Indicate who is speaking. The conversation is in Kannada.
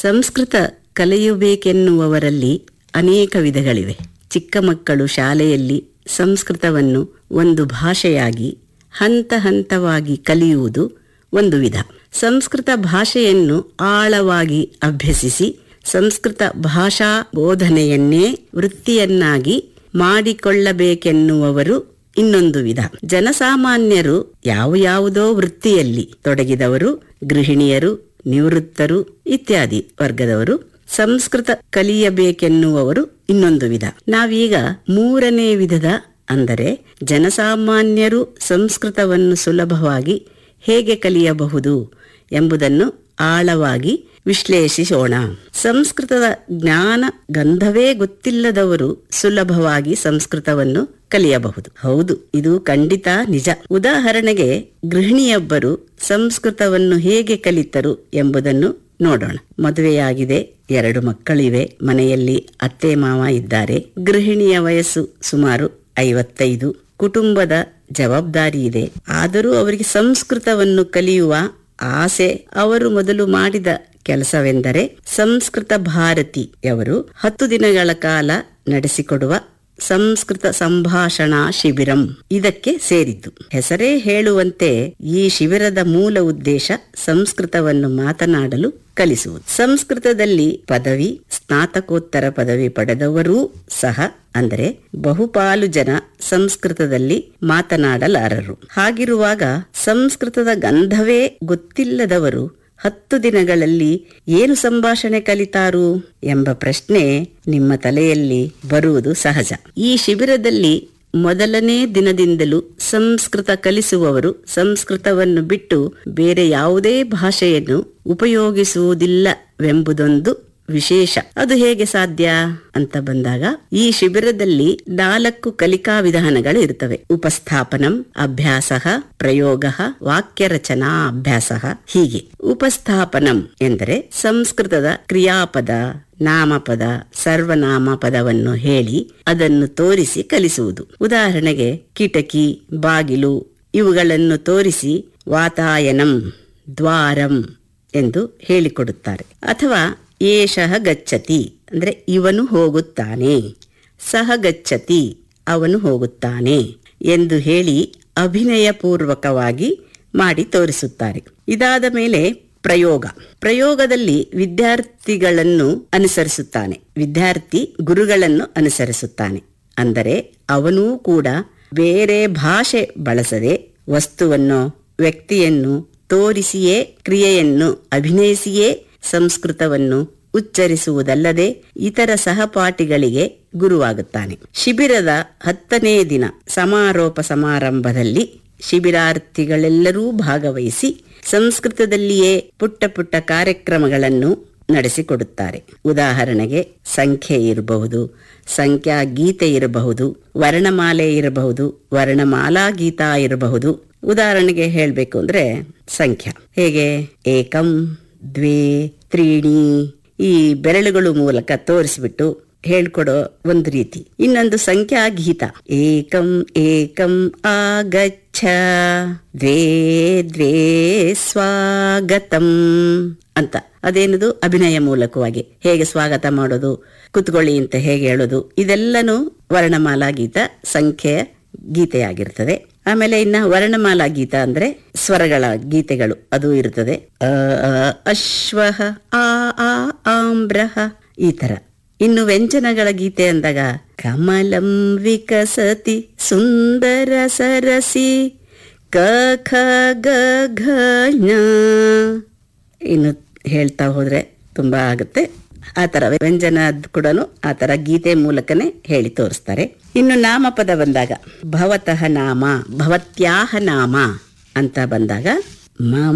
Speaker 1: ಸಂಸ್ಕೃತ ಕಲಿಯಬೇಕೆನ್ನುವವರಲ್ಲಿ ಅನೇಕ ವಿಧಗಳಿವೆ ಚಿಕ್ಕ ಮಕ್ಕಳು ಶಾಲೆಯಲ್ಲಿ ಸಂಸ್ಕೃತವನ್ನು ಒಂದು ಭಾಷೆಯಾಗಿ ಹಂತ ಹಂತವಾಗಿ ಕಲಿಯುವುದು ಒಂದು ವಿಧ ಸಂಸ್ಕೃತ ಭಾಷೆಯನ್ನು ಆಳವಾಗಿ ಅಭ್ಯಸಿಸಿ ಸಂಸ್ಕೃತ ಭಾಷಾ ಬೋಧನೆಯನ್ನೇ ವೃತ್ತಿಯನ್ನಾಗಿ ಮಾಡಿಕೊಳ್ಳಬೇಕೆನ್ನುವವರು ಇನ್ನೊಂದು ವಿಧ ಜನಸಾಮಾನ್ಯರು ಯಾವ ಯಾವುದೋ ವೃತ್ತಿಯಲ್ಲಿ ತೊಡಗಿದವರು ಗೃಹಿಣಿಯರು ನಿವೃತ್ತರು ಇತ್ಯಾದಿ ವರ್ಗದವರು ಸಂಸ್ಕೃತ ಕಲಿಯಬೇಕೆನ್ನುವವರು ಇನ್ನೊಂದು ವಿಧ ನಾವೀಗ ಮೂರನೇ ವಿಧದ ಅಂದರೆ ಜನಸಾಮಾನ್ಯರು ಸಂಸ್ಕೃತವನ್ನು ಸುಲಭವಾಗಿ ಹೇಗೆ ಕಲಿಯಬಹುದು ಎಂಬುದನ್ನು ಆಳವಾಗಿ ವಿಶ್ಲೇಷಿಸೋಣ ಸಂಸ್ಕೃತದ ಜ್ಞಾನ ಗಂಧವೇ ಗೊತ್ತಿಲ್ಲದವರು ಸುಲಭವಾಗಿ ಸಂಸ್ಕೃತವನ್ನು ಕಲಿಯಬಹುದು ಹೌದು ಇದು ಖಂಡಿತ ನಿಜ ಉದಾಹರಣೆಗೆ ಗೃಹಿಣಿಯೊಬ್ಬರು ಸಂಸ್ಕೃತವನ್ನು ಹೇಗೆ ಕಲಿತರು ಎಂಬುದನ್ನು ನೋಡೋಣ ಮದುವೆಯಾಗಿದೆ ಎರಡು ಮಕ್ಕಳಿವೆ ಮನೆಯಲ್ಲಿ ಅತ್ತೆ ಮಾವ ಇದ್ದಾರೆ ಗೃಹಿಣಿಯ ವಯಸ್ಸು ಸುಮಾರು ಐವತ್ತೈದು ಕುಟುಂಬದ ಜವಾಬ್ದಾರಿ ಇದೆ ಆದರೂ ಅವರಿಗೆ ಸಂಸ್ಕೃತವನ್ನು ಕಲಿಯುವ ಆಸೆ ಅವರು ಮೊದಲು ಮಾಡಿದ ಕೆಲಸವೆಂದರೆ ಸಂಸ್ಕೃತ ಭಾರತಿಯವರು ಹತ್ತು ದಿನಗಳ ಕಾಲ ನಡೆಸಿಕೊಡುವ ಸಂಸ್ಕೃತ ಸಂಭಾಷಣಾ ಶಿಬಿರಂ ಇದಕ್ಕೆ ಸೇರಿದ್ದು ಹೆಸರೇ ಹೇಳುವಂತೆ ಈ ಶಿಬಿರದ ಮೂಲ ಉದ್ದೇಶ ಸಂಸ್ಕೃತವನ್ನು ಮಾತನಾಡಲು ಕಲಿಸುವುದು ಸಂಸ್ಕೃತದಲ್ಲಿ ಪದವಿ ಸ್ನಾತಕೋತ್ತರ ಪದವಿ ಪಡೆದವರೂ ಸಹ ಅಂದರೆ ಬಹುಪಾಲು ಜನ ಸಂಸ್ಕೃತದಲ್ಲಿ ಮಾತನಾಡಲಾರರು ಹಾಗಿರುವಾಗ ಸಂಸ್ಕೃತದ ಗಂಧವೇ ಗೊತ್ತಿಲ್ಲದವರು ಹತ್ತು ದಿನಗಳಲ್ಲಿ ಏನು ಸಂಭಾಷಣೆ ಕಲಿತಾರು ಎಂಬ ಪ್ರಶ್ನೆ ನಿಮ್ಮ ತಲೆಯಲ್ಲಿ ಬರುವುದು ಸಹಜ ಈ ಶಿಬಿರದಲ್ಲಿ ಮೊದಲನೇ ದಿನದಿಂದಲೂ ಸಂಸ್ಕೃತ ಕಲಿಸುವವರು ಸಂಸ್ಕೃತವನ್ನು ಬಿಟ್ಟು ಬೇರೆ ಯಾವುದೇ ಭಾಷೆಯನ್ನು ಉಪಯೋಗಿಸುವುದಿಲ್ಲವೆಂಬುದೊಂದು ವಿಶೇಷ ಅದು ಹೇಗೆ ಸಾಧ್ಯ ಅಂತ ಬಂದಾಗ ಈ ಶಿಬಿರದಲ್ಲಿ ನಾಲ್ಕು ಕಲಿಕಾ ವಿಧಾನಗಳು ಇರುತ್ತವೆ ಉಪಸ್ಥಾಪನಂ ಅಭ್ಯಾಸ ಪ್ರಯೋಗ ವಾಕ್ಯ ರಚನಾ ಅಭ್ಯಾಸ ಹೀಗೆ ಉಪಸ್ಥಾಪನಂ ಎಂದರೆ ಸಂಸ್ಕೃತದ ಕ್ರಿಯಾಪದ ನಾಮಪದ ಸರ್ವನಾಮ ಪದವನ್ನು ಹೇಳಿ ಅದನ್ನು ತೋರಿಸಿ ಕಲಿಸುವುದು ಉದಾಹರಣೆಗೆ ಕಿಟಕಿ ಬಾಗಿಲು ಇವುಗಳನ್ನು ತೋರಿಸಿ ವಾತಾಯನಂ ದ್ವಾರಂ ಎಂದು ಹೇಳಿಕೊಡುತ್ತಾರೆ ಅಥವಾ ಏಷಃ ಗಚ್ಚತಿ ಅಂದ್ರೆ ಇವನು ಹೋಗುತ್ತಾನೆ ಸಹ ಗಚ್ಚತಿ ಅವನು ಹೋಗುತ್ತಾನೆ ಎಂದು ಹೇಳಿ ಅಭಿನಯಪೂರ್ವಕವಾಗಿ ಮಾಡಿ ತೋರಿಸುತ್ತಾರೆ ಇದಾದ ಮೇಲೆ ಪ್ರಯೋಗ ಪ್ರಯೋಗದಲ್ಲಿ ವಿದ್ಯಾರ್ಥಿಗಳನ್ನು ಅನುಸರಿಸುತ್ತಾನೆ ವಿದ್ಯಾರ್ಥಿ ಗುರುಗಳನ್ನು ಅನುಸರಿಸುತ್ತಾನೆ ಅಂದರೆ ಅವನೂ ಕೂಡ ಬೇರೆ ಭಾಷೆ ಬಳಸದೆ ವಸ್ತುವನ್ನು ವ್ಯಕ್ತಿಯನ್ನು ತೋರಿಸಿಯೇ ಕ್ರಿಯೆಯನ್ನು ಅಭಿನಯಿಸಿಯೇ ಸಂಸ್ಕೃತವನ್ನು ಉಚ್ಚರಿಸುವುದಲ್ಲದೆ ಇತರ ಸಹಪಾಠಿಗಳಿಗೆ ಗುರುವಾಗುತ್ತಾನೆ ಶಿಬಿರದ ಹತ್ತನೇ ದಿನ ಸಮಾರೋಪ ಸಮಾರಂಭದಲ್ಲಿ ಶಿಬಿರಾರ್ಥಿಗಳೆಲ್ಲರೂ ಭಾಗವಹಿಸಿ ಸಂಸ್ಕೃತದಲ್ಲಿಯೇ ಪುಟ್ಟ ಪುಟ್ಟ ಕಾರ್ಯಕ್ರಮಗಳನ್ನು ನಡೆಸಿಕೊಡುತ್ತಾರೆ ಉದಾಹರಣೆಗೆ ಸಂಖ್ಯೆ ಇರಬಹುದು ಸಂಖ್ಯಾ ಗೀತೆ ಇರಬಹುದು ವರ್ಣಮಾಲೆ ಇರಬಹುದು ವರ್ಣಮಾಲಾ ಗೀತಾ ಇರಬಹುದು ಉದಾಹರಣೆಗೆ ಹೇಳಬೇಕು ಅಂದ್ರೆ ಸಂಖ್ಯಾ ಹೇಗೆ ಏಕಂ ದ್ವೇ ತ್ರೀಣಿ ಈ ಬೆರಳುಗಳು ಮೂಲಕ ತೋರಿಸ್ಬಿಟ್ಟು ಹೇಳ್ಕೊಡೋ ಒಂದು ರೀತಿ ಇನ್ನೊಂದು ಸಂಖ್ಯಾ ಗೀತ ಏಕಂ ಏಕಂ ಆಗಚ್ಛ ದ್ವೇ ದ್ವೇ ಸ್ವಾಗತಂ ಅಂತ ಅದೇನದು ಅಭಿನಯ ಮೂಲಕವಾಗಿ ಹೇಗೆ ಸ್ವಾಗತ ಮಾಡೋದು ಕುತ್ಕೊಳ್ಳಿ ಅಂತ ಹೇಗೆ ಹೇಳೋದು ಇದೆಲ್ಲನೂ ವರ್ಣಮಾಲಾ ಗೀತ ಸಂಖ್ಯೆಯ ಗೀತೆಯಾಗಿರ್ತದೆ ಆಮೇಲೆ ಇನ್ನ ವರ್ಣಮಾಲಾ ಗೀತ ಅಂದ್ರೆ ಸ್ವರಗಳ ಗೀತೆಗಳು ಅದು ಇರುತ್ತದೆ ಅ ಅಶ್ವಹ ಆ ಆ ಆಮ್ರಹ ಈ ತರ ಇನ್ನು ವ್ಯಂಜನಗಳ ಗೀತೆ ಅಂದಾಗ ಕಮಲಂ ವಿಕಸತಿ ಸುಂದರ ಸರಸಿ ಕ ಖ ಗ ಘ ಞ. ಇನ್ನು ಹೇಳ್ತಾ ಹೋದ್ರೆ ತುಂಬಾ ಆಗುತ್ತೆ ಆ ತರ ವ್ಯಂಜನ ಕೂಡ ಆ ತರ ಗೀತೆ ಮೂಲಕನೇ ಹೇಳಿ ತೋರಿಸ್ತಾರೆ ಇನ್ನು ನಾಮಪದ ಬಂದಾಗ ಭವತಃ ನಾಮ ಭವತ್ಯಾಹ ನಾಮ ಅಂತ ಬಂದಾಗ ಮ